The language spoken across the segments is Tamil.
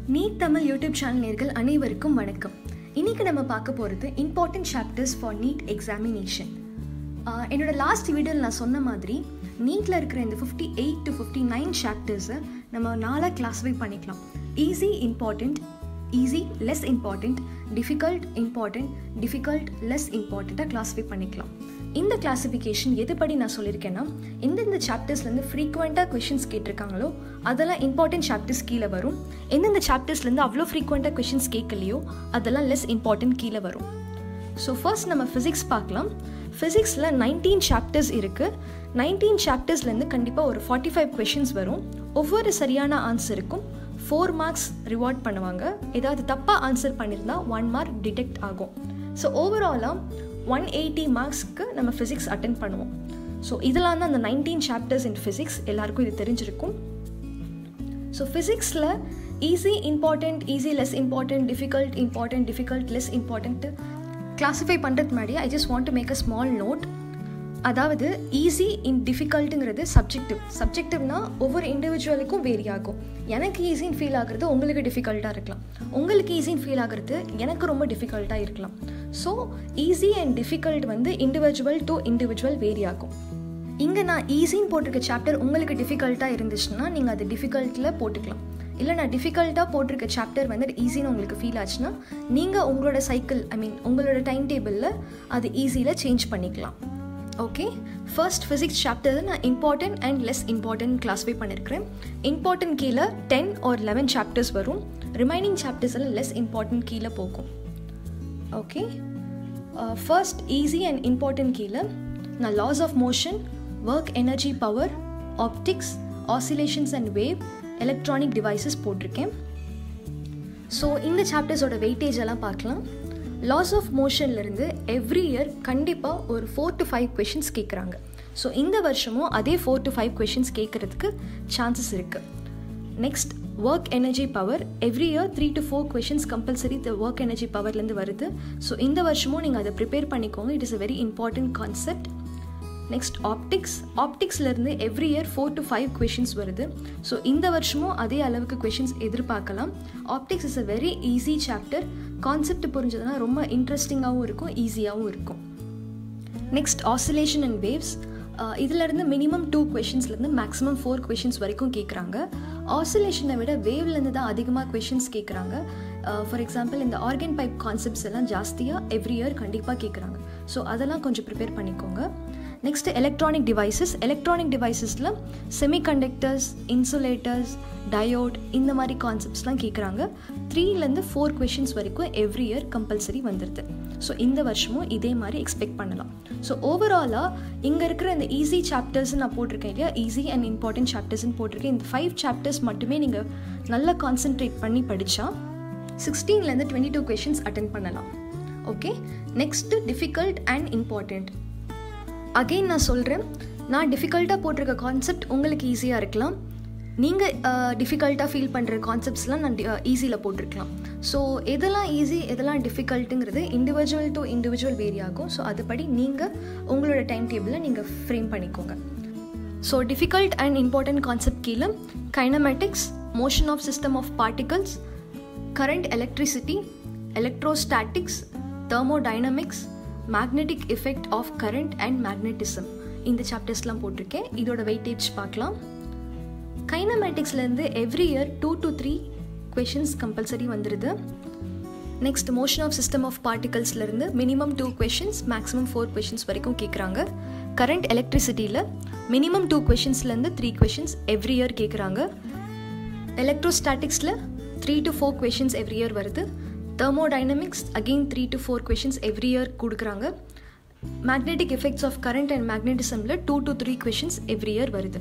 நீட் தமிழ் யூடியூப் சேனல் நேர்கள் அனைவருக்கும் வணக்கம் இன்னைக்கு நம்ம பார்க்க போகிறது important chapters for NEET examination என்னோட லாஸ்ட் வீடியோவில் நான் சொன்ன மாதிரி நீட்டில் இருக்கிற இந்த fifty eight to fifty nine சாப்டர்ஸை நம்ம நாளாக கிளாஸிஃபை பண்ணிக்கலாம் easy important easy less important difficult important difficult less இம்பார்ட்டண்ட்டாக கிளாஸிஃபை பண்ணிக்கலாம் இந்த கிளாஸிஃபிகேஷன் எதுபடி நான் சொல்லியிருக்கேன்னா எந்தெந்த சாப்டர்ஸ்லேருந்து ஃப்ரீக்வெண்ட்டாக கொஷின்ஸ் கேட்டிருக்காங்களோ அதெல்லாம் இம்பார்ட்டன்ட் சாப்டர்ஸ் கீழே வரும் எந்தெந்த சாப்டர்ஸ்லேருந்து அவ்வளோ ஃப்ரீக்வெண்ட்டாக கொஷின்ஸ் கேட்கலையோ அதெல்லாம் லெஸ் இம்பார்ட்டன்ட் கீழே வரும் ஸோ ஃபர்ஸ்ட் நம்ம ஃபிசிக்ஸ் பார்க்கலாம் ஃபிசிக்ஸில் நைன்டீன் சாப்டர்ஸ் இருக்குது நைன்டீன் சாப்டர்ஸ்லேருந்து கண்டிப்பாக ஒரு ஃபார்ட்டி ஃபைவ் கொஷின்ஸ் வரும் ஒவ்வொரு சரியான ஆன்சருக்கும் ஃபோர் மார்க்ஸ் ரிவார்ட் பண்ணுவாங்க ஏதாவது தப்பாக ஆன்சர் பண்ணியிருந்தா ஒன் மார்க் டிடெக்ட் ஆகும் ஸோ ஓவராலாக ஒன் எயிட்டி மார்க்ஸ்க்கு நம்ம ஃபிசிக்ஸ் அட்டன் பண்ணுவோம் ஸோ இதெல்லாம் தான் அந்த நைன்டீன் சாப்டர்ஸ் இன் ஃபிசிக்ஸ் எல்லாருக்கும் இது தெரிஞ்சிருக்கும் ஸோ ஃபிசிக்ஸில் easy important easy less important difficult important difficult less important classify பண்ணுறது முன்னாடி I just want to make a small note அதாவது ஈஸி இன் டிஃபிகல்ட்டுங்கிறது சப்ஜெக்டிவ் சப்ஜெக்டிவ்னா ஒவ்வொரு இண்டிவிஜுவலுக்கும் வேரி ஆகும் எனக்கு ஈஸின்னு ஃபீல் ஆகுறது உங்களுக்கு டிஃபிகல்ட்டாக இருக்கலாம் உங்களுக்கு ஈஸின்னு ஃபீல் ஆகுறது எனக்கு ரொம்ப டிஃபிகல்ட்டாக இருக்கலாம் ஸோ ஈஸி அண்ட் டிஃபிகல்ட் வந்து இண்டிவிஜுவல் டு இண்டிவிஜுவல் வேரி ஆகும் இங்கே நான் ஈஸின்னு போட்டிருக்க சாப்டர் உங்களுக்கு டிஃபிகல்ட்டாக இருந்துச்சுன்னா நீங்கள் அது டிஃபிகல்ட்டில் போட்டுக்கலாம் இல்லை நான் டிஃபிகல்ட்டாக போட்டிருக்க சாப்டர் வந்து ஈஸின்னு உங்களுக்கு ஃபீல் ஆச்சுன்னா நீங்கள் உங்களோட சைக்கிள் ஐ மீன் உங்களோட டைம் டேபிளில் அது ஈஸியில் சேஞ்ச் பண்ணிக்கலாம் ஓகே ஃபர்ஸ்ட் ஃபிசிக்ஸ் சாப்டர் நான் important and less important classify பண்ணியிருக்கிறேன் இம்பார்ட்டன்ட் கீழே டென் ஆர் லெவன் சாப்டர்ஸ் வரும் ரிமைனிங் சாப்டர்ஸ் எல்லாம் லெஸ் இம்பார்ட்டன்ட் கீழே போகும் okay first easy and important கீழே நான் laws of motion work energy power optics oscillations and wave electronic devices போட்டிருக்கேன் ஸோ இந்த சாப்டர்ஸோட வெயிட்டேஜ் எல்லாம் பார்க்கலாம் லாஸ் ஆஃப் மோஷன்லேருந்து எவ்ரி இயர் கண்டிப்பாக ஒரு ஃபோர் டு ஃபைவ் கொஷின்ஸ் கேட்குறாங்க ஸோ இந்த வருஷமும் அதே ஃபோர் டு ஃபைவ் கொஷின்ஸ் கேட்குறதுக்கு சான்சஸ் இருக்குது next work energy power every year three to four questions compulsory the work energy பவர்லேருந்து வருது ஸோ இந்த வருஷமும் நீங்கள் அதை ப்ரிப்பேர் பண்ணிக்கோங்க it is a very important concept next optics ஆப்டிக்ஸ்லேருந்து every year four to five questions வருது ஸோ இந்த வருஷமும் அதே அளவுக்கு கொஷின்ஸ் எதிர்பார்க்கலாம் optics is a very easy chapter concept புரிஞ்சதுன்னா ரொம்ப இன்ட்ரெஸ்டிங்காகவும் இருக்கும் ஈஸியாகவும் இருக்கும் நெக்ஸ்ட் ஆசிலேஷன் அண்ட் வேவ்ஸ் இதிலேருந்து மினிமம் டூ கொஷின்ஸ்லேருந்து மேக்ஸிமம் ஃபோர் கொஷின்ஸ் வரைக்கும் கேட்குறாங்க ஆசிலேஷனை விட வேவ்லேருந்து தான் அதிகமாக கொஷின்ஸ் கேட்குறாங்க ஃபார் எக்ஸாம்பிள் இந்த ஆர்கன் பைப் கான்செப்ட்ஸ் எல்லாம் ஜாஸ்தியாக எவ்ரி இயர் கண்டிப்பாக கேட்குறாங்க ஸோ அதெல்லாம் கொஞ்சம் ப்ரிப்பேர் பண்ணிக்கோங்க நெக்ஸ்ட் எலக்ட்ரானிக் டிவைசஸ் எலக்ட்ரானிக் டிவைசஸில் செமிகண்டக்டர்ஸ் இன்சுலேட்டர்ஸ் டயோட் இந்த மாதிரி கான்செப்ட்ஸ்லாம் கேட்குறாங்க த்ரீலேருந்து ஃபோர் கொஷின்ஸ் வரைக்கும் எவ்ரி இயர் கம்பல்சரி வந்துடுது ஸோ இந்த வருஷமும் இதே மாதிரி எக்ஸ்பெக்ட் பண்ணலாம் ஸோ ஓவராலாக இங்கே இருக்கிற இந்த ஈஸி சாப்டர்ஸ் நான் போட்டிருக்கேன் இல்லையா ஈஸி அண்ட் இம்பார்ட்டன்ட் சாப்டர்ஸ்னு போட்டிருக்கேன் இந்த ஃபைவ் சாப்டர்ஸ் மட்டுமே நீங்கள் நல்லா கான்சென்ட்ரேட் பண்ணி படித்தா சிக்ஸ்டீன்லேருந்து டுவெண்ட்டி டூ கொஷின்ஸ் அட்டன் பண்ணலாம் okay next difficult and important again நான் சொல்கிறேன் நான் டிஃபிகல்ட்டாக போட்டிருக்க கான்செப்ட் உங்களுக்கு ஈஸியாக இருக்கலாம் நீங்கள் டிஃபிகல்ட்டாக ஃபீல் பண்ணுற கான்செப்ட்ஸ்லாம் நான் ஈஸியில் போட்டிருக்கலாம் ஸோ எதெல்லாம் ஈஸி எதெல்லாம் டிஃபிகல்ட்டுங்கிறது இண்டிவிஜுவல் டு இண்டிவிஜுவல் வேரி ஆகும் ஸோ அதுபடி நீங்கள் உங்களோட டைம் டேபிளில் நீங்கள் ஃப்ரேம் பண்ணிக்கோங்க so difficult and important concept கீழே kinematics motion of system of particles current electricity electrostatics thermodynamics magnetic effect of current and magnetism இந்த சாப்டர்ஸ்லாம் போட்டிருக்கேன் இதோட வெயிட்டேஜ் பார்க்கலாம் கைனமேட்டிக்ஸ்லேருந்து every year two to three questions compulsory வந்துடுது next motion of system of பார்ட்டிகல்ஸ்லேருந்து minimum two questions maximum four questions வரைக்கும் கேட்குறாங்க கரண்ட் எலக்ட்ரிசிட்டியில் மினிமம் டூ கொஷின்ஸ்லேருந்து த்ரீ கொஷின்ஸ் எவ்ரி இயர் கேட்குறாங்க எலக்ட்ரோஸ்டாட்டிக்ஸில் three to four questions every year வருது thermodynamics again three to four questions every year கொடுக்குறாங்க magnetic effects of current and மேக்னெட்டிசமில் two to three questions every year வருது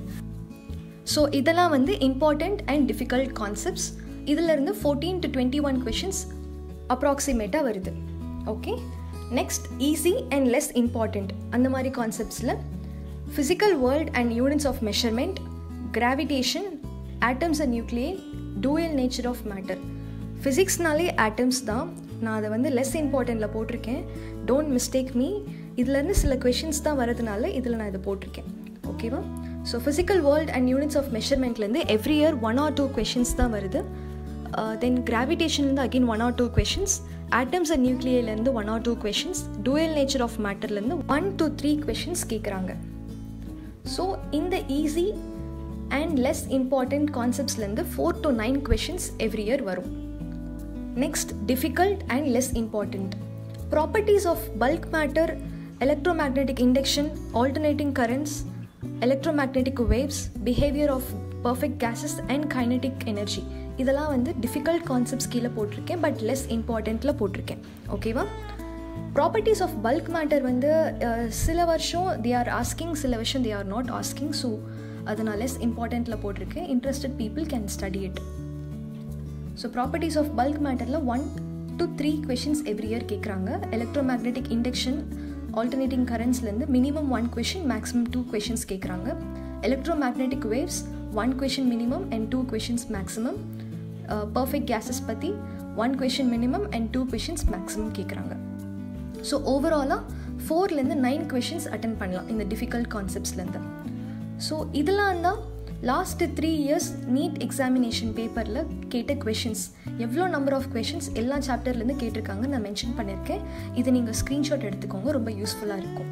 ஸோ இதெல்லாம் வந்து இம்பார்ட்டண்ட் அண்ட் டிஃபிகல்ட் கான்செப்ட்ஸ் இதிலிருந்து fourteen to twenty one questions அப்ராக்சிமேட்டாக வருது okay next easy and less important அந்த மாதிரி கான்செப்ட்ஸில் physical world and units of measurement gravitation atoms and nuclei dual nature of matter ஃபிசிக்ஸ்னாலே ஆட்டம்ஸ் தான் நான் அதை வந்து லெஸ் இம்பார்ட்டண்ட்டில் போட்டிருக்கேன் டோன்ட் மிஸ்டேக் மீ இதுலேருந்து சில கொஷின்ஸ் தான் வரதுனால இதில் நான் இதை போட்டிருக்கேன் ஓகேவா so physical world and units of மெஷர்மெண்ட்லேருந்து every year one or two questions தான் வருது தென் கிராவிடேஷன்லேருந்து again one or two questions atoms and நியூக்ளியர்லேருந்து one or two questions dual nature of மேட்டர்லேருந்து ஒன் டு த்ரீ கொஷின்ஸ் கேட்குறாங்க ஸோ இந்த ஈஸி அண்ட் லெஸ் இம்பார்ட்டண்ட் கான்செப்ட்ஸ்லேருந்து four to nine questions every year வரும் next difficult and less important properties of bulk matter electromagnetic induction alternating currents electromagnetic waves behaviour of perfect gases and kinetic energy இதெல்லாம் வந்து டிஃபிகல்ட் கான்செப்ட்ஸ் கீழே போட்டிருக்கேன் பட் லெஸ் இம்பார்ட்டண்ட்டில் போட்டிருக்கேன் ஓகேவா ப்ராப்பர்ட்டிஸ் ஆஃப் பல்க் மேட்டர் வந்து சில வருஷம் தே ஆர் ஆஸ்கிங் சில வருஷம் they are not asking so அதை நான் லெஸ் இம்பார்ட்டண்ட்டில் போட்டிருக்கேன் interested people can study it so properties of bulk மேட்டரில் one to three questions every year கேட்குறாங்க எலக்ட்ரோமேக்னெட்டிக் இண்டக்ஷன் ஆல்டர்னேட்டிங் கரண்ட்ஸ்லேருந்து minimum one question maximum two questions கேட்குறாங்க electromagnetic waves one question minimum and two questions maximum perfect gases பற்றி one question minimum and two questions maximum கேட்குறாங்க ஸோ ஓவராலாக ஃபோர்லேருந்து நைன் கொஷின்ஸ் அட்டன் பண்ணலாம் இந்த டிஃபிகல்ட் கான்செப்ட்ஸ்லேருந்து ஸோ இதெல்லாம் தான் last three years NEET examination பேப்பரில் கேட்ட கொஷின்ஸ் எவ்வளோ நம்பர் ஆஃப் கொஷின்ஸ் எல்லா சாப்டர்லேருந்து கேட்டிருக்காங்க நான் மென்ஷன் பண்ணியிருக்கேன் இதை நீங்கள் ஸ்க்ரீன்ஷாட் எடுத்துக்கோங்க ரொம்ப யூஸ்ஃபுல்லாக இருக்கும்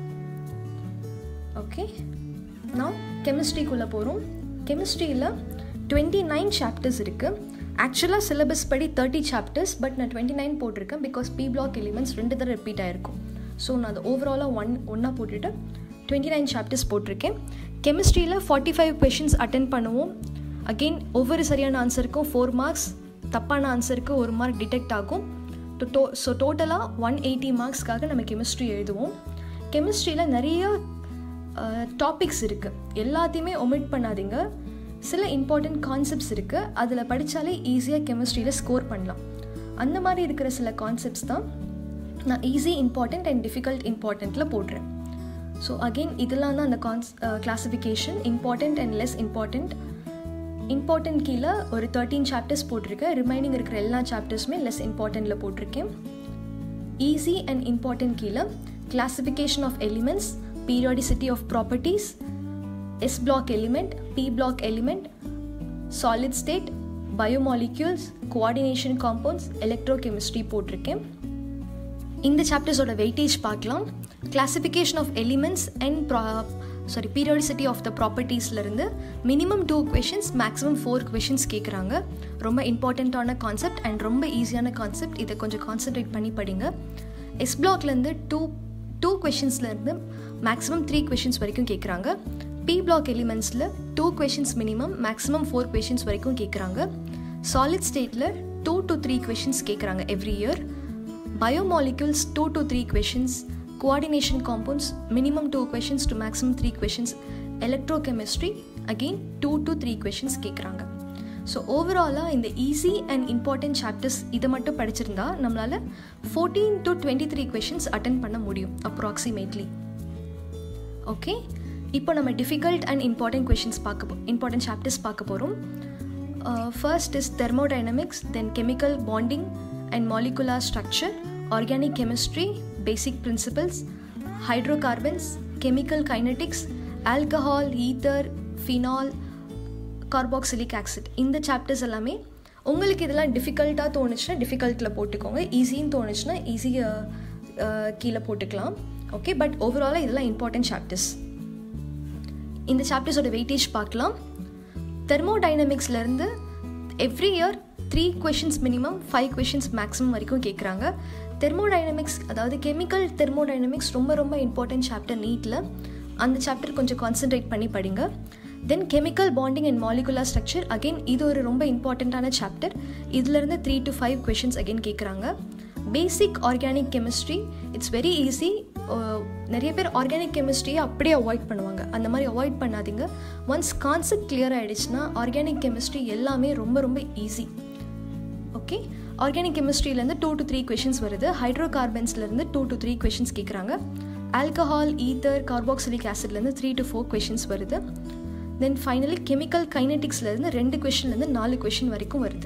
ஓகே நான் கெமிஸ்ட்ரிக்குள்ளே போகிறோம் கெமிஸ்ட்ரியில் டுவெண்ட்டி நைன் சாப்டர்ஸ் இருக்குது ஆக்சுவலாக சிலபஸ் படி தேர்ட்டி சாப்டர்ஸ் பட் நான் டுவெண்ட்டி நைன் போட்டிருக்கேன் பிகாஸ் பி பிளாக் எலிமெண்ட்ஸ் ரெண்டு தடவை ரிப்பீட் ஆகிருக்கும் ஸோ நான் அதை ஓவராலாக ஒன் ஒன்றா போட்டுட்டு டுவெண்ட்டி நைன் சாப்டர்ஸ் போட்டிருக்கேன் கெமிஸ்ட்ரியில் ஃபார்ட்டி ஃபைவ் கொஷின்ஸ் அட்டன் பண்ணுவோம் அகெயின் ஒவ்வொரு சரியான ஆன்சருக்கும் ஃபோர் மார்க்ஸ் தப்பான ஆன்சருக்கு ஒரு மார்க் டிடெக்ட் ஆகும் டோ ஸோ டோட்டலாக ஒன் எயிட்டி மார்க்ஸ்க்காக நம்ம கெமிஸ்ட்ரி எழுதுவோம் கெமிஸ்ட்ரியில் நிறைய டாபிக்ஸ் இருக்குது எல்லாத்தையுமே ஒமிட் பண்ணாதீங்க சில இம்பார்ட்டண்ட் கான்செப்ட்ஸ் இருக்குது அதில் படித்தாலே ஈஸியாக கெமிஸ்ட்ரியில் ஸ்கோர் பண்ணலாம் அந்த மாதிரி இருக்கிற சில கான்செப்ட்ஸ் தான் நான் ஈஸி இம்பார்ட்டண்ட் அண்ட் டிஃபிகல்ட் இம்பார்ட்டண்ட்டில் போடுறேன் ஸோ அகெயின் இதெல்லாம் தான் அந்த கான்ஸ் classification important and less important important கீழே ஒரு தேர்ட்டீன் சாப்டர்ஸ் போட்டிருக்கேன் ரிமைனிங் இருக்கிற எல்லா சாப்டர்ஸுமே லெஸ் இம்பார்ட்டண்ட்டில் போட்டிருக்கேன் ஈஸி அண்ட் இம்பார்ட்டண்ட் கீழே classification of elements periodicity of properties, S block element, P block element, solid state, biomolecules, coordination compounds, electrochemistry போட்டிருக்கேன் இந்த சாப்டர்ஸோட வெயிட்டேஜ் பார்க்கலாம் கிளாசிஃபிகேஷன் ஆஃப் எலிமெண்ட்ஸ் அண்ட் ப்ரா சாரி பீரியாடிசிட்டி ஆஃப் த ப்ராப்பர்ட்டிஸ்லேருந்து minimum two questions maximum four questions கேட்குறாங்க ரொம்ப இம்பார்ட்டண்ட்டான கான்செப்ட் அண்ட் ரொம்ப ஈஸியான கான்செப்ட் இதை கொஞ்சம் கான்சென்ட்ரேட் பண்ணி படிங்க எஸ் பிளாக்லேருந்து டூ டூ கொஷின்ஸ்லேருந்து மேக்ஸிமம் த்ரீ கொஷின்ஸ் வரைக்கும் கேட்குறாங்க பி பிளாக் எலிமெண்ட்ஸில் two questions minimum maximum four questions வரைக்கும் கேட்குறாங்க சாலிட் ஸ்டேட்டில் டூ டு த்ரீ கொஷின்ஸ் கேட்குறாங்க every year biomolecules two to three questions coordination compounds minimum two questions to maximum three questions electrochemistry again two to three questions கேட்குறாங்க ஸோ ஓவராலாக இந்த ஈஸி அண்ட் இம்பார்ட்டன்ட் சாப்டர்ஸ் இதை மட்டும் படிச்சிருந்தா நம்மளால் fourteen to twenty three questions attend பண்ண முடியும் அப்ராக்சிமேட்லி ஓகே இப்போ நம்ம டிஃபிகல்ட் அண்ட் இம்பார்ட்டன்ட் கொஷின்ஸ் பார்க்க இம்பார்ட்டன்ட் சாப்டர்ஸ் பார்க்க போகிறோம் first is thermodynamics then chemical bonding and molecular structure organic chemistry basic principles hydrocarbons chemical kinetics alcohol ether phenol carboxylic acid இந்த சாப்டர்ஸ் எல்லாமே உங்களுக்கு இதெல்லாம் டிஃபிகல்ட்டாக தோணுச்சுன்னா டிஃபிகல்ட்டில் போட்டுக்கோங்க ஈஸின்னு தோணுச்சுன்னா ஈஸியாக கீழே போட்டுக்கலாம் ஓகே பட் ஓவராலாக இதெல்லாம் இம்பார்ட்டன்ட் சாப்டர்ஸ் இந்த சாப்டர்ஸோட வெயிட்டேஜ் பார்க்கலாம் தெர்மோடைனமிக்ஸ்லேருந்து every year three questions minimum five questions maximum வரைக்கும் கேட்குறாங்க தெர்மோடைனமிக்ஸ் அதாவது கெமிக்கல் தெர்மோடைனமிக்ஸ் ரொம்ப ரொம்ப இம்பார்ட்டன்ட் சாப்டர் நீட்டில் அந்த சாப்டர் கொஞ்சம் கான்சென்ட்ரேட் பண்ணி படிங்க then chemical bonding and molecular structure again இது ஒரு ரொம்ப இம்பார்ட்டண்ட்டான சாப்டர் இதுலேருந்து three to five questions again கேட்குறாங்க basic organic chemistry it's very easy நிறைய பேர் ஆர்கானிக் கெமிஸ்ட்ரியை அப்படியே அவாய்ட் பண்ணுவாங்க அந்த மாதிரி அவாய்ட் பண்ணாதீங்க ஒன்ஸ் கான்செப்ட் கிளியர் ஆகிடுச்சுன்னா ஆர்கானிக் கெமிஸ்ட்ரி எல்லாமே ரொம்ப ரொம்ப ஈஸி ஓகே ஆர்கானிக் கெமிஸ்ட்ரியிலேருந்து டூ டு த்ரீ கொஷின்ஸ் வருது ஹைட்ரோ கார்பன்ஸ்லேருந்து டூ டு த்ரீ கொஷின்ஸ் கேட்குறாங்க ஆல்கஹால் ஈத்தர் கார்பாக்சிலிக் ஆசிட்லேருந்து த்ரீ டு ஃபோர் கொஷின்ஸ் வருது தென் ஃபைனலி கெமிக்கல் கைனட்டிக்ஸ்லேருந்து ரெண்டு கொஷின்லேருந்து நாலு கொஷின் வரைக்கும் வருது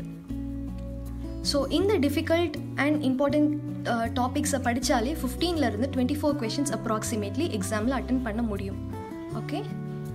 ஸோ இந்த டிஃபிகல்ட் அண்ட் இம்பார்ட்டண்ட் டாபிக்ஸை படித்தாலே ஃபிஃப்டீன்லேருந்து டுவெண்ட்டி ஃபோர் கொஷின்ஸ் அப்ராக்சிமேட்லி எக்ஸாமில் அட்டன் பண்ண முடியும் okay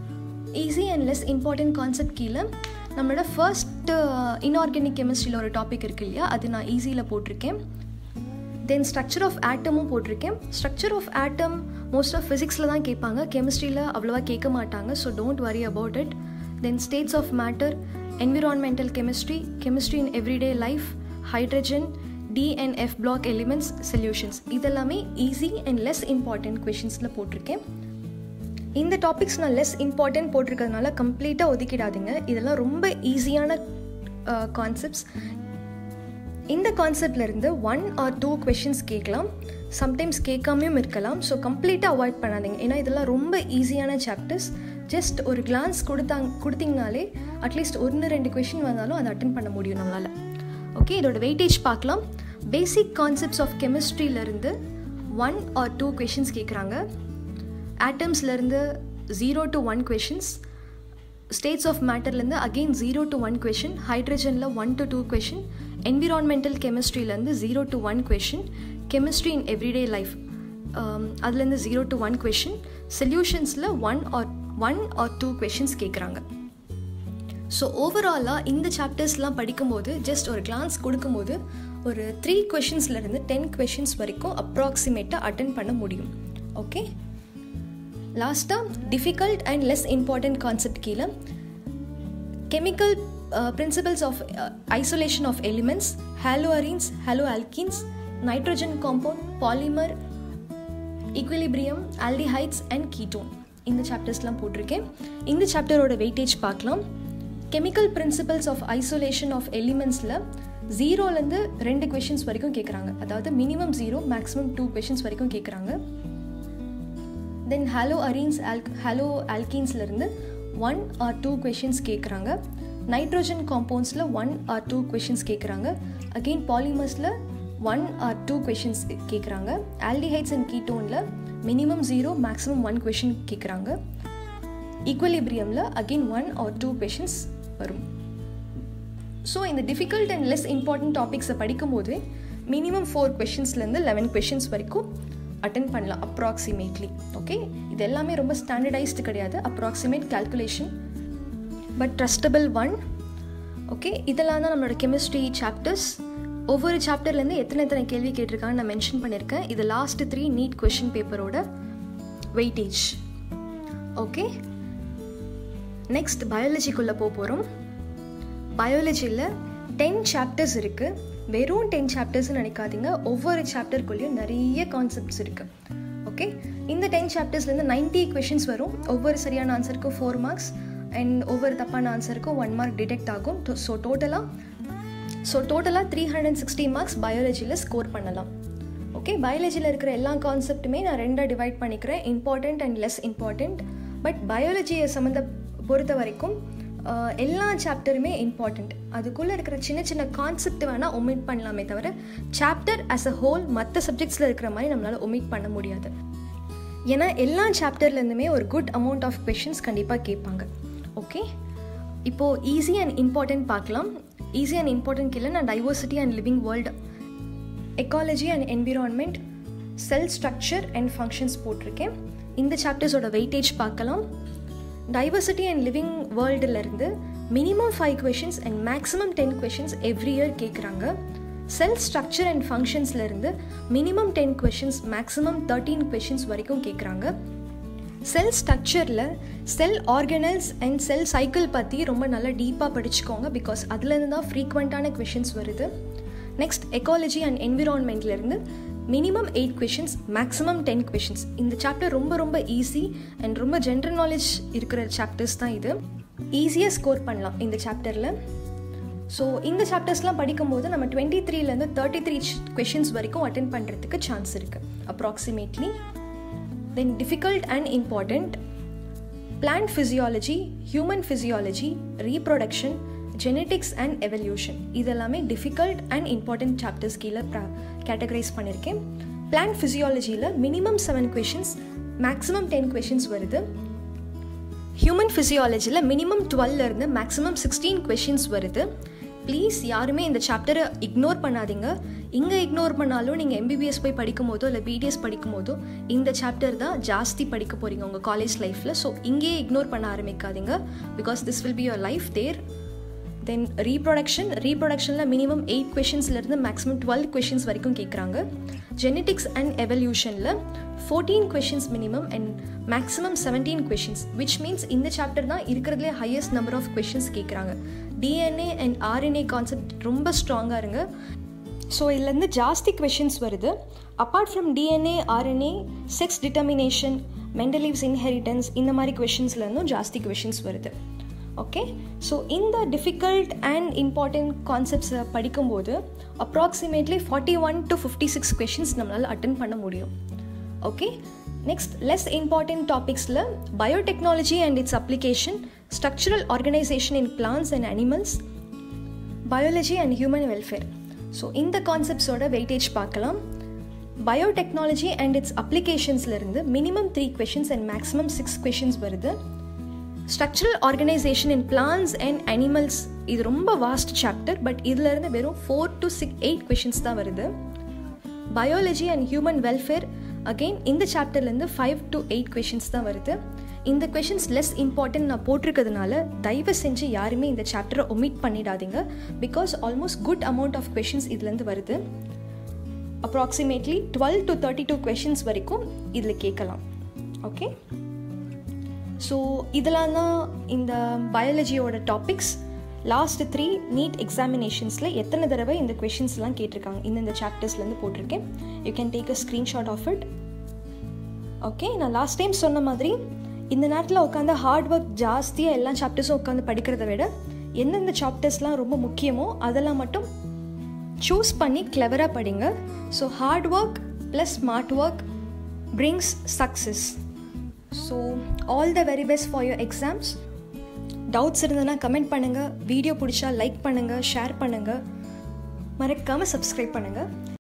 easy and less important concept கீழே நம்மளோட ஃபர்ஸ்ட் இன்ஆர்கானிக் கெமிஸ்ட்ரியில் ஒரு டாபிக் இருக்கு இல்லையா அது நான் ஈஸியில் போட்டிருக்கேன் தென் ஸ்ட்ரக்சர் ஆஃப் ஆட்டமும் போட்டிருக்கேன் structure of atom most of ஃபிசிக்ஸில் தான் கேட்பாங்க கெமிஸ்ட்ரியில் அவ்வளோவா கேட்க மாட்டாங்க so don't worry about it then states of matter environmental chemistry chemistry in everyday life hydrogen d n f block elements solutions இதெல்லாமே ஈஸி அண்ட் லெஸ் இம்பார்ட்டன்ட் கொஷின்ஸில் போட்டிருக்கேன் இந்த டாபிக்ஸ் நான் லெஸ் இம்பார்ட்டன்ட் போட்டிருக்கிறதுனால கம்ப்ளீட்டாக ஒதுக்கிடாதீங்க இதெல்லாம் ரொம்ப ஈஸியான கான்செப்ட்ஸ் இந்த கான்செப்ட்லேருந்து ஒன் ஆர் டூ கொஷின்ஸ் கேட்கலாம் சம்டைம்ஸ் கேட்காமையும் இருக்கலாம் ஸோ கம்ப்ளீட்டாக அவாய்ட் பண்ணாதீங்க ஏன்னா இதெல்லாம் ரொம்ப ஈஸியான சாப்டர்ஸ் ஜஸ்ட் ஒரு கிளான்ஸ் கொடுத்தாங்க கொடுத்தீங்கனாலே அட்லீஸ்ட் ஒன்று ரெண்டு கொஷின் வந்தாலும் அதை அட்டன் பண்ண முடியும் நம்மளால் ஓகே இதோட வெயிட்டேஜ் பார்க்கலாம் பேசிக் கான்செப்ட்ஸ் ஆஃப் கெமிஸ்ட்ரியிலேருந்து ஒன் ஆர் டூ கொஷின்ஸ் கேட்குறாங்க ஆட்டம்ஸ்லேருந்து zero to one questions states of மேட்டர்லேருந்து again zero to one question ஹைட்ரஜனில் one to two question environmental கெமிஸ்ட்ரியிலேருந்து zero to one question chemistry in everyday life அதுலேருந்து ஜீரோ டு ஒன் கொஷின் சொல்யூஷன்ஸில் one or one or two questions கேட்குறாங்க ஸோ ஓவராலாக இந்த சாப்டர்ஸ்லாம் படிக்கும்போது ஜஸ்ட் ஒரு கிளான்ஸ் கொடுக்கும்போது ஒரு த்ரீ கொஷின்ஸ்லேருந்து டென் கொஷின்ஸ் வரைக்கும் அப்ராக்சிமேட்டாக அட்டன் பண்ண முடியும் ஓகே லாஸ்ட்டாக difficult and less important concept கீழே chemical principles of isolation of elements haloarenes haloalkanes nitrogen compound polymer equilibrium aldehydes and ketone இந்த சாப்டர்ஸ்லாம் போட்டிருக்கேன் இந்த சாப்டரோட வெயிட்டேஜ் பார்க்கலாம் chemical principles of isolation of எலிமெண்ட்ஸில் ஜீரோலேருந்து ரெண்டு கொஷின்ஸ் வரைக்கும் கேட்குறாங்க அதாவது minimum zero maximum two questions வரைக்கும் கேட்குறாங்க தென் ஹலோ அரீன்ஸ் ஆல் ஹலோ ஆல்கீன்ஸ்லேருந்து ஒன் ஆர் டூ கொஷின்ஸ் கேட்குறாங்க நைட்ரோஜன் காம்பவுண்ட்ஸில் ஒன் ஆர் டூ கொஷின்ஸ் கேட்குறாங்க அகெயின் பாலிமர்ஸில் ஒன் ஆர் டூ கொஷின்ஸ் கேட்குறாங்க ஆல்டிஹைட்ஸ் அண்ட் கீட்டோனில் minimum zero maximum one question கேட்குறாங்க ஈக்குவலிபிரியமில் again one or two questions வரும் ஸோ இந்த டிஃபிகல்ட் அண்ட் லெஸ் இம்பார்ட்டன்ட் டாபிக்ஸை படிக்கும்போது மினிமம் ஃபோர் கொஷின்ஸ்லேருந்து லெவன் கொஷின்ஸ் வரைக்கும் அட்டன் பண்ணலாம் அப்ராக்சிமேட்லி ஓகே இது எல்லாமே ரொம்ப ஸ்டாண்டர்டைஸ்டு கிடையாது approximate calculation but trustable one okay இதெல்லாம் தான் நம்மளோட கெமிஸ்ட்ரி சாப்டர்ஸ் ஒவ்வொரு சாப்டர்லேருந்து எத்தனை எத்தனை கேள்வி கேட்டிருக்காங்கன்னு நான் மென்ஷன் பண்ணியிருக்கேன் இது லாஸ்ட் த்ரீ நீட் கொஷின் பேப்பரோட வெயிட்டேஜ் ஓகே நெக்ஸ்ட் பயாலஜிக்குள்ளே போக போகிறோம் பயாலஜியில் டென் சாப்டர்ஸ் இருக்குது வெறும் டென் சாப்டர்ஸ்னு நினைக்காதீங்க ஒவ்வொரு சாப்டருக்குள்ளேயும் நிறைய கான்செப்ட்ஸ் இருக்குது ஓகே இந்த டென் சாப்டர்ஸ்லேருந்து நைன்ட்டி கொஷின்ஸ் வரும் ஒவ்வொரு சரியான ஆன்சருக்கும் ஃபோர் மார்க்ஸ் அண்ட் ஒவ்வொரு தப்பான ஆன்சருக்கும் ஒன் மார்க் டிடெக்ட் ஆகும் ஸோ டோட்டலாக ஸோ டோட்டலாக three hundred and sixty marks பயாலஜியில் ஸ்கோர் பண்ணலாம் ஓகே பயாலஜியில் இருக்கிற எல்லா கான்செப்ட்டுமே நான் ரெண்டாக டிவைட் பண்ணிக்கிறேன் important and less important but பயாலஜியை சம்மந்த பொறுத்த வரைக்கும் எல்லா சாப்டருமே இம்பார்ட்டண்ட் அதுக்குள்ளே இருக்கிற சின்ன சின்ன கான்செப்ட் வேணால் ஒமிட் பண்ணலாமே தவிர சாப்டர் ஆஸ் அ ஹோல் மற்ற சப்ஜெக்ட்ஸில் இருக்கிற மாதிரி நம்மளால் ஒமிட் பண்ண முடியாது ஏன்னா எல்லா சாப்டர்லேருந்துமே ஒரு குட் அமௌண்ட் ஆஃப் கொஷின்ஸ் கண்டிப்பாக கேட்பாங்க ஓகே இப்போது ஈஸி அண்ட் இம்பார்ட்டன்ட் பார்க்கலாம் ஈஸி அண்ட் இம்பார்ட்டன்ட் கீழே நான் diversity and living world ecology and environment cell structure and functions போட்டிருக்கேன் இந்த சாப்டர்ஸோட வெயிட்டேஜ் பார்க்கலாம் டைவர்சிட்டி அண்ட் லிவிங் வேர்ல்டுலேருந்து minimum five questions and maximum ten questions every year கேட்குறாங்க செல் ஸ்ட்ரக்சர் அண்ட் ஃபங்க்ஷன்ஸ்லேருந்து minimum ten questions maximum thirteen questions வரைக்கும் கேட்குறாங்க செல் ஸ்ட்ரக்சரில் cell organelles and cell cycle பற்றி ரொம்ப நல்லா டீப்பாக படிச்சுக்கோங்க பிகாஸ் அதுலேருந்து தான் ஃப்ரீக்வெண்ட்டான கொஷின்ஸ் வருது நெக்ஸ்ட் எக்காலஜி அண்ட் என்விரான்மெண்ட்லேருந்து minimum eight questions maximum ten questions இந்த சாப்டர் ரொம்ப ரொம்ப ஈஸி அண்ட் ரொம்ப ஜென்ரல் நாலேஜ் இருக்கிற சாப்டர்ஸ் தான் இது ஈஸியாக ஸ்கோர் பண்ணலாம் இந்த சாப்டரில் ஸோ இந்த சாப்டர்ஸ்லாம் படிக்கும்போது நம்ம டுவெண்ட்டி த்ரீலேருந்து தேர்ட்டி த்ரீ கொஷின்ஸ் வரைக்கும் அட்டென்ட் பண்ணுறதுக்கு சான்ஸ் இருக்குது approximately then difficult and important plant physiology human physiology reproduction genetics and evolution இதெல்லாமே டிஃபிகல்ட் அண்ட் இம்பார்ட்டன்ட் சாப்டர்ஸ் கீழே கேட்டகரைஸ் பண்ணியிருக்கேன் பிளான்ட் ஃபிசியாலஜியில் minimum seven questions maximum ten questions வருது ஹியூமன் ஃபிசியாலஜியில் மினிமம் டுவெல்லேருந்து மேக்ஸிமம் சிக்ஸ்டீன் கொஷின்ஸ் வருது ப்ளீஸ் யாருமே இந்த சாப்டரை இக்னோர் பண்ணாதீங்க இங்கே இக்னோர் பண்ணாலும் நீங்கள் எம்பிபிஎஸ் போய் படிக்கும் போதோ இல்லை பிடிஎஸ் படிக்கும் போதோ இந்த சாப்டர் தான் ஜாஸ்தி படிக்க போகிறீங்க உங்கள் காலேஜ் லைஃப்பில் ஸோ இங்கேயே இக்னோர் பண்ண ஆரம்பிக்காதீங்க because this will be your life there then reproduction ரீப்ரொடக்ஷனில் மினிமம் எயிட் கொஷின்ஸ்லேருந்து மேக்ஸிமம் டுவெல் கொஷின்ஸ் வரைக்கும் கேட்குறாங்க ஜெனட்டிக்ஸ் அண்ட் எவல்யூஷனில் fourteen questions minimum and maximum seventeen questions which means இந்த சாப்டர் தான் இருக்கிறதுலே ஹையஸ்ட் நம்பர் ஆஃப் கொஷின்ஸ் கேட்குறாங்க டிஎன்ஏ அண்ட் ஆர்என்ஏ கான்செப்ட் ரொம்ப ஸ்ட்ராங்காக இருங்க ஸோ இதுலேருந்து ஜாஸ்தி கொஷின்ஸ் வருது apart from DNA RNA sex determination Mendel's inheritance இந்த மாதிரி கொஷின்ஸ்லேருந்தும் ஜாஸ்தி கொஷின்ஸ் வருது ஓகே ஸோ இந்த டிஃபிகல்ட் அண்ட் இம்பார்ட்டண்ட் கான்செப்ட்ஸை படிக்கும்போது approximately forty one to fifty six questions நம்மளால் அட்டன் பண்ண முடியும் ஓகே நெக்ஸ்ட் லெஸ் இம்பார்ட்டன்ட் டாபிக்ஸில் biotechnology and its application structural organisation in plants and animals biology and human welfare so இந்த கான்செப்ட்ஸோட வெயிட்டேஜ் பார்க்கலாம் பயோடெக்னாலஜி அண்ட் இட்ஸ் அப்ளிகேஷன்ஸ்லேருந்து minimum three questions and maximum six questions வருது structural organisation in plants and animals இது ரொம்ப வாஸ்ட் சாப்டர் பட் இதிலிருந்து வெறும் four to six eight questions தான் வருது biology and human welfare again இந்த சாப்டர்லேருந்து ஃபைவ் டு எயிட் கொஷின்ஸ் தான் வருது இந்த கொஷின்ஸ் லெஸ் இம்பார்ட்டன்ட் நான் போட்டிருக்கிறதுனால தயவு செஞ்சு யாருமே இந்த சாப்டரை ஒமிட் பண்ணிடாதீங்க because almost good amount of questions இதுலேருந்து வருது approximately twelve to thirty two questions வரைக்கும் இதில் கேட்கலாம் ஓகே ஸோ இதெல்லாம் தான் இந்த பயாலஜியோட டாபிக்ஸ் லாஸ்ட் த்ரீ நீட் எக்ஸாமினேஷன்ஸில் எத்தனை தடவை இந்த கொஷின்ஸ்லாம் கேட்டிருக்காங்க இந்தந்த சாப்டர்ஸ்லேருந்து போட்டிருக்கேன் you can take a screenshot of it okay நான் லாஸ்ட் டைம் சொன்ன மாதிரி இந்த நேரத்தில் உட்காந்து ஹார்ட் ஒர்க் ஜாஸ்தியாக எல்லா சாப்டர்ஸும் உட்காந்து படிக்கிறத விட எந்தெந்த சாப்டர்ஸ்லாம் ரொம்ப முக்கியமோ அதெல்லாம் மட்டும் சூஸ் பண்ணி கிளவராக படிங்க so hard work plus smart work brings success so all the very best for your exams doubts இருந்ததுன்னா கமெண்ட் பண்ணுங்கள் வீடியோ பிடிச்சா லைக் பண்ணுங்கள் ஷேர் பண்ணுங்கள் மறக்காமல் சப்ஸ்கிரைப் பண்ணுங்கள்